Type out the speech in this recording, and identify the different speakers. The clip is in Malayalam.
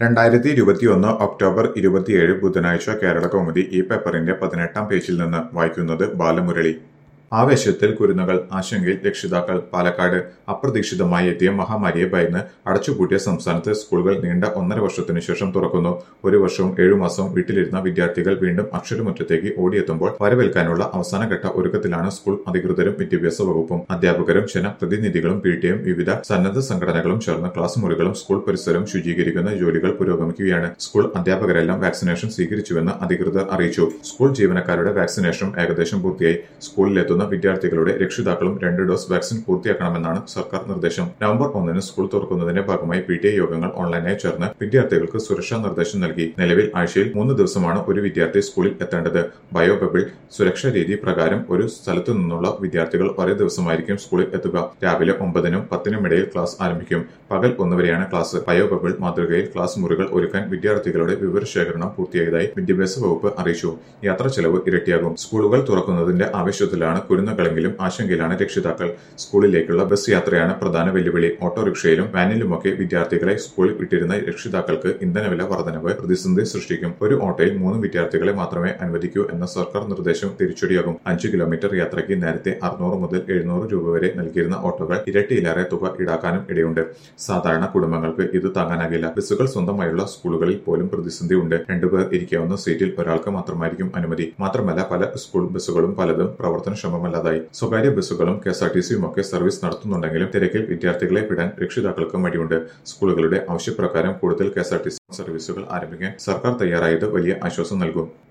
Speaker 1: രണ്ടായിരത്തി ഇരുപത്തിയൊന്ന് ഒക്ടോബർ ഇരുപത്തിയേഴ് ബുധനാഴ്ച കേരള കൗമുദി ഈ പേപ്പറിന്റെ പതിനെട്ടാം പേജിൽ നിന്ന് വായിക്കുന്നത് ബാലമുരളി ആവേശത്തിൽ കുരുന്നുകൾ ആശങ്കയിൽ രക്ഷിതാക്കൾ പാലക്കാട് അപ്രതീക്ഷിതമായി എത്തിയ മഹാമാരിയെ ഭയന്ന് അടച്ചുപൂട്ടിയ സംസ്ഥാനത്ത് സ്കൂളുകൾ നീണ്ട ഒന്നര വർഷത്തിനു ശേഷം തുറക്കുന്നു ഒരു വർഷവും ഏഴു മാസവും വീട്ടിലിരുന്ന വിദ്യാർത്ഥികൾ വീണ്ടും അക്ഷരമുറ്റത്തേക്ക് ഓടിയെത്തുമ്പോൾ വരവേൽക്കാനുള്ള അവസാനഘട്ട ഒരുക്കത്തിലാണ് സ്കൂൾ അധികൃതരും വിദ്യാഭ്യാസ വകുപ്പും അധ്യാപകരും ജനപ്രതിനിധികളും പി ടി എം വിവിധ സന്നദ്ധ സംഘടനകളും ചേർന്ന് ക്ലാസ് മുറികളും സ്കൂൾ പരിസരവും ശുചീകരിക്കുന്ന ജോലികൾ പുരോഗമിക്കുകയാണ് സ്കൂൾ അധ്യാപകരെല്ലാം വാക്സിനേഷൻ സ്വീകരിച്ചുവെന്ന് അധികൃതർ അറിയിച്ചു സ്കൂൾ ജീവനക്കാരുടെ വാക്സിനേഷനും ഏകദേശം പൂർത്തിയായി സ്കൂളിലെത്തുന്ന വിദ്യാർത്ഥികളുടെ രക്ഷിതാക്കളും രണ്ട് ഡോസ് വാക്സിൻ പൂർത്തിയാക്കണമെന്നാണ് സർക്കാർ നിർദ്ദേശം നവംബർ ഒന്നിന് സ്കൂൾ തുറക്കുന്നതിന്റെ ഭാഗമായി പി ടി എ യോഗങ്ങൾ ഓൺലൈനായി ചേർന്ന് വിദ്യാർത്ഥികൾക്ക് സുരക്ഷാ നിർദ്ദേശം നൽകി നിലവിൽ ആഴ്ചയിൽ മൂന്ന് ദിവസമാണ് ഒരു വിദ്യാർത്ഥി സ്കൂളിൽ എത്തേണ്ടത് ബയോബബിൾ സുരക്ഷാ രീതി പ്രകാരം ഒരു സ്ഥലത്തു നിന്നുള്ള വിദ്യാർത്ഥികൾ ഒരേ ദിവസമായിരിക്കും സ്കൂളിൽ എത്തുക രാവിലെ ഒമ്പതിനും പത്തിനും ഇടയിൽ ക്ലാസ് ആരംഭിക്കും പകൽ ഒന്നുവരെയാണ് ക്ലാസ് ബയോബബിൾ മാതൃകയിൽ ക്ലാസ് മുറികൾ ഒരുക്കാൻ വിദ്യാർത്ഥികളുടെ വിവരശേഖരണം പൂർത്തിയായതായി വിദ്യാഭ്യാസ വകുപ്പ് അറിയിച്ചു യാത്രാ ചെലവ് ഇരട്ടിയാകും സ്കൂളുകൾ തുറക്കുന്നതിന്റെ ആവശ്യത്തിലാണ് കുരുന്നുകളെങ്കിലും ആശങ്കയിലാണ് രക്ഷിതാക്കൾ സ്കൂളിലേക്കുള്ള ബസ് യാത്രയാണ് പ്രധാന വെല്ലുവിളി ഓട്ടോറിക്ഷയിലും വാനിലുമൊക്കെ വിദ്യാർത്ഥികളെ സ്കൂളിൽ വിട്ടിരുന്ന രക്ഷിതാക്കൾക്ക് ഇന്ധനവില വർധനവ് പ്രതിസന്ധി സൃഷ്ടിക്കും ഒരു ഓട്ടോയിൽ മൂന്ന് വിദ്യാർത്ഥികളെ മാത്രമേ അനുവദിക്കൂ എന്ന സർക്കാർ നിർദ്ദേശം തിരിച്ചടിയാകും അഞ്ച് കിലോമീറ്റർ യാത്രയ്ക്ക് നേരത്തെ അറുന്നൂറ് മുതൽ എഴുന്നൂറ് രൂപ വരെ നൽകിയിരുന്ന ഓട്ടോകൾ ഇരട്ടിയിലേറെ തുക ഈടാക്കാനും ഇടയുണ്ട് സാധാരണ കുടുംബങ്ങൾക്ക് ഇത് താങ്ങാനാകില്ല ബസ്സുകൾ സ്വന്തമായുള്ള സ്കൂളുകളിൽ പോലും പ്രതിസന്ധി ഉണ്ട് രണ്ടുപേർ ഇരിക്കാവുന്ന സീറ്റിൽ ഒരാൾക്ക് മാത്രമായിരിക്കും അനുമതി മാത്രമല്ല പല സ്കൂൾ ബസ്സുകളും പലതും പ്രവർത്തനക്ഷമമല്ലാതായി സ്വകാര്യ ബസ്സുകളും കെ എസ് ആർ ടി സിയും ഒക്കെ സർവീസ് നടത്തുന്നുണ്ടെങ്കിലും തിരക്കിൽ വിദ്യാർത്ഥികളെ വിടാൻ രക്ഷിതാക്കൾക്ക് മടിയുണ്ട് സ്കൂളുകളുടെ ആവശ്യപ്രകാരം കൂടുതൽ K S R T C സർവീസുകൾ ആരംഭിക്കാൻ സർക്കാർ തയ്യാറായത് വലിയ ആശ്വാസം നൽകും